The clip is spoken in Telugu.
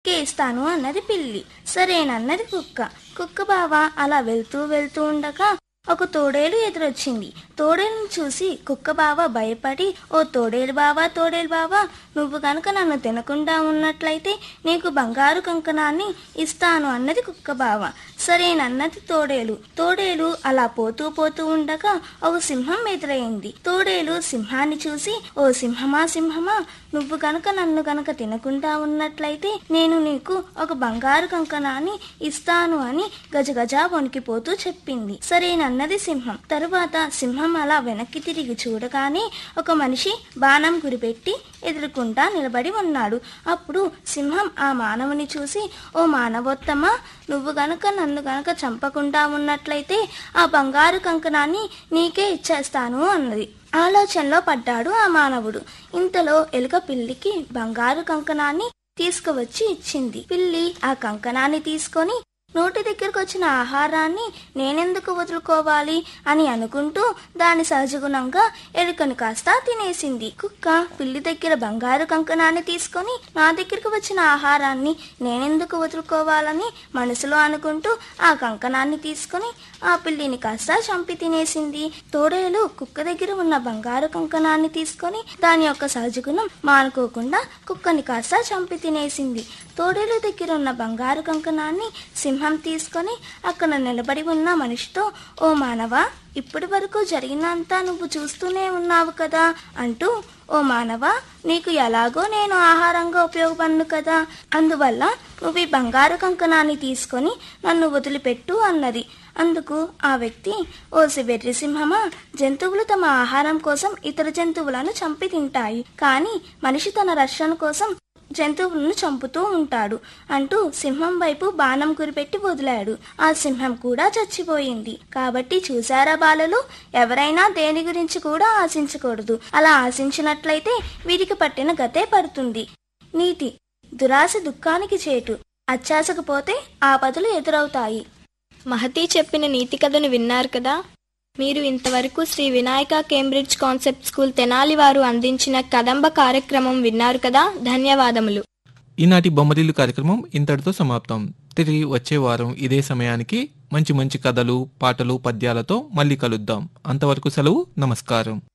కేస్తాను అన్నది పిల్లి సరేనన్నది కుక్క కుక్క బావ అలా వెళ్తూ వెళ్తూ ఉండగా ఒక తోడేలు ఎదురొచ్చింది తోడేలును చూసి కుక్క బావ భయపడి ఓ తోడేలు బావా తోడేలు బావా నువ్వు కనుక నన్ను తినకుండా ఉన్నట్లయితే నీకు బంగారు కంకణాన్ని ఇస్తాను అన్నది కుక్క బావ సరేనన్నది తోడేలు తోడేలు అలా పోతూ పోతూ ఉండగా ఒక సింహం ఎదురైంది తోడేలు సింహాన్ని చూసి ఓ సింహమా సింహమా నువ్వు గనక నన్ను గనక తినకుండా ఉన్నట్లయితే నేను నీకు ఒక బంగారు కంకణాన్ని ఇస్తాను అని గజగజ వణికిపోతూ చెప్పింది సరేనన్నది సింహం తరువాత సింహం అలా వెనక్కి తిరిగి చూడగానే ఒక మనిషి బాణం గురిపెట్టి ఎదురుకుంటా నిలబడి ఉన్నాడు అప్పుడు సింహం ఆ మానవుని చూసి ఓ మానవోత్తమా నువ్వు గనక నన్ను గనక చంపకుండా ఉన్నట్లయితే ఆ బంగారు కంకణాన్ని నీకే ఇచ్చేస్తాను అన్నది ఆలోచనలో పడ్డాడు ఆ మానవుడు ఇంతలో ఎలుక పిల్లికి బంగారు కంకణాన్ని తీసుకువచ్చి ఇచ్చింది పిల్లి ఆ కంకణాన్ని తీసుకొని నోటి దగ్గరకు వచ్చిన ఆహారాన్ని నేనెందుకు వదులుకోవాలి అని అనుకుంటూ దాని సహజగుణంగా ఎలుకను కాస్త తినేసింది కుక్క పిల్లి దగ్గర బంగారు కంకణాన్ని తీసుకొని నా దగ్గరకు వచ్చిన ఆహారాన్ని నేనెందుకు వదులుకోవాలని మనసులో అనుకుంటూ ఆ కంకణాన్ని తీసుకొని ఆ పిల్లిని కాస్త చంపి తినేసింది తోడేలు కుక్క దగ్గర ఉన్న బంగారు కంకణాన్ని తీసుకొని దాని యొక్క సహజగుణం మానుకోకుండా కుక్కని కాస్త చంపి తినేసింది తోడేలు దగ్గర ఉన్న బంగారు కంకణాన్ని సింహం తీసుకొని అక్కడ నిలబడి ఉన్న మనిషితో ఓ మానవా ఇప్పటి వరకు జరిగినంతా నువ్వు చూస్తూనే ఉన్నావు కదా అంటూ ఓ మానవా నీకు ఎలాగో నేను ఆహారంగా ఉపయోగపడను కదా అందువల్ల నువ్వు ఈ బంగారు కంకణాన్ని తీసుకొని నన్ను వదిలిపెట్టు అన్నది అందుకు ఆ వ్యక్తి ఓ వెర్రి సింహమా జంతువులు తమ ఆహారం కోసం ఇతర జంతువులను చంపి తింటాయి కానీ మనిషి తన రక్షణ కోసం జంతువులను చంపుతూ ఉంటాడు అంటూ సింహం వైపు బాణం గురిపెట్టి వదిలాడు ఆ సింహం కూడా చచ్చిపోయింది కాబట్టి చూసారా బాలలు ఎవరైనా దేని గురించి కూడా ఆశించకూడదు అలా ఆశించినట్లయితే వీరికి పట్టిన గతే పడుతుంది నీతి దురాశ దుఃఖానికి చేటు అత్యాశకపోతే ఆపదలు ఎదురవుతాయి మహతి చెప్పిన నీతి కథను విన్నారు కదా మీరు ఇంతవరకు Sri Vinayaka Cambridge concept school Tenali వారు అందించిన కదంబ కార్యక్రమం విన్నారు కదా ధన్యవాదములు ఈనాటి బొమ్మరిల్లు కార్యక్రమం ఇంతటితో సమాప్తం తిరిగి వచ్చే వారం ఇదే సమయానికి మంచి మంచి కథలు పాటలు పద్యాలతో మళ్ళీ కలుద్దాం అంతవరకు సెలవు నమస్కారం